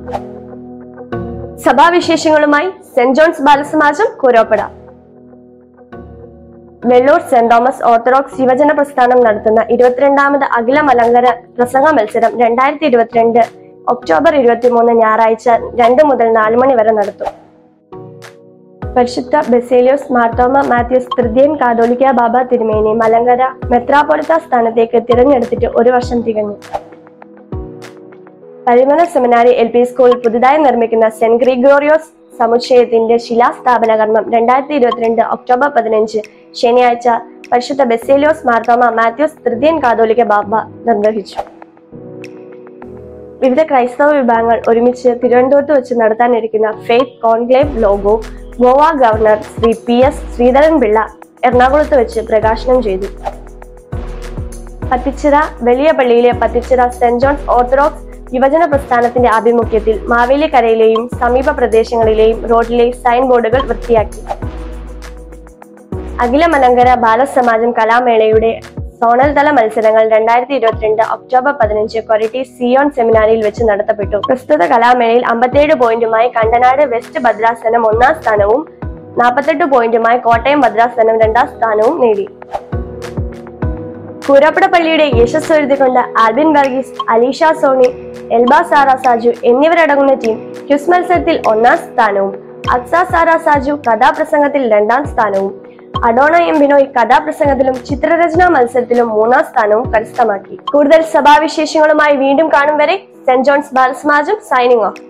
സഭാവിശേഷങ്ങളുമായി സെന്റ് ജോൺസ് ബാലസമാജം കൂരോപ്പട വെള്ളൂർ സെന്റ് തോമസ് ഓർത്തഡോക്സ് യുവജന പ്രസ്ഥാനം നടത്തുന്ന ഇരുപത്തിരണ്ടാമത് അഖില മലങ്കര പ്രസംഗ മത്സരം രണ്ടായിരത്തി ഇരുപത്തിരണ്ട് ഒക്ടോബർ ഇരുപത്തിമൂന്ന് ഞായറാഴ്ച രണ്ട് മുതൽ നാല് മണി വരെ നടത്തും പരിശുദ്ധ ബെസേലിയോസ് മാർത്തോമ മാത്യൂസ് തൃതീയൻ കാതോലിക്ക ബാബ തിരുമേനി മലങ്കര മെത്രാപോളിത്ത സ്ഥാനത്തേക്ക് തിരഞ്ഞെടുത്തിട്ട് ഒരു വർഷം തികഞ്ഞു Parimala seminary L P school പുതുതായി നിർമ്മിക്കുന്ന സെന്റ് ഗ്രിഗോറിയോസ് സമുച്ചയത്തിന്റെ ശിലാസ്ഥാപന കർമ്മം രണ്ടായിരത്തി ഇരുപത്തിരണ്ട് ഒക്ടോബർ പതിനഞ്ച് ശനിയാഴ്ച പരിശുദ്ധ ബെസേലിയോസ് മാർത്തോമ മാത്യൂസ് തൃതീയൻ കാതോലിക്ക ബാബ നിർവഹിച്ചു വിവിധ ക്രൈസ്തവ വിഭാഗങ്ങൾ ഒരുമിച്ച് തിരുവനന്തപുരത്ത് വെച്ച് നടത്താനിരിക്കുന്ന faith conclave logo Goa governor Shri P S Sreedharan Pillai എറണാകുളത്ത് വെച്ച് പ്രകാശനം ചെയ്തു പത്തിച്ചിറ വലിയ പള്ളിയിലെ പത്തിച്ചിറ സെന്റ് ജോൺസ് ഓർത്തഡോക്സ് യുവജന പ്രസ്ഥാനത്തിന്റെ ആഭിമുഖ്യത്തിൽ മാവേലിക്കരയിലെയും സമീപ പ്രദേശങ്ങളിലെയും റോഡിലെ സൈൻ ബോർഡുകൾ വൃത്തിയാക്കി അഖില മലങ്കര ബാലസമാജം കലാമേളയുടെ സോണൽ തല മത്സരങ്ങൾ രണ്ടായിരത്തി ഇരുപത്തിരണ്ട് ഒക്ടോബർ പതിനഞ്ച് കൊരട്ടി സിയോൺ സെമിനാരിയിൽ വെച്ച് നടത്തപ്പെട്ടു പ്രസ്തുത കലാമേളയിൽ അമ്പത്തിയേഴ് പോയിന്റുമായി കണ്ടനാട് വെസ്റ്റ് ഭദ്രാസനം ഒന്നാം സ്ഥാനവും നാൽപ്പത്തെട്ട് പോയിന്റുമായി കോട്ടയം ഭദ്രാസനം രണ്ടാം സ്ഥാനവും നേടി കൂരപ്പട പള്ളിയുടെ യശസ് എഴുതിക്കൊണ്ട് ആൽബിൻ വർഗീസ് അലീഷ സോണി എൽബ സാറ സാജു എന്നിവരടങ്ങുന്ന ടീം ക്യുസ് മത്സരത്തിൽ ഒന്നാം സ്ഥാനവും അക്സ സാറ സാജു കഥാപ്രസംഗത്തിൽ രണ്ടാം സ്ഥാനവും അഡോണ എം ബിനോയ് കഥാപ്രസംഗത്തിലും ചിത്രരചനാ മത്സരത്തിലും മൂന്നാം സ്ഥാനവും കരസ്ഥമാക്കി കൂടുതൽ സഭാവിശേഷങ്ങളുമായി വീണ്ടും കാണും വരെ സെന്റ് ജോൺസ് ബാലസമാജം സൈനിങ് ഓഫ്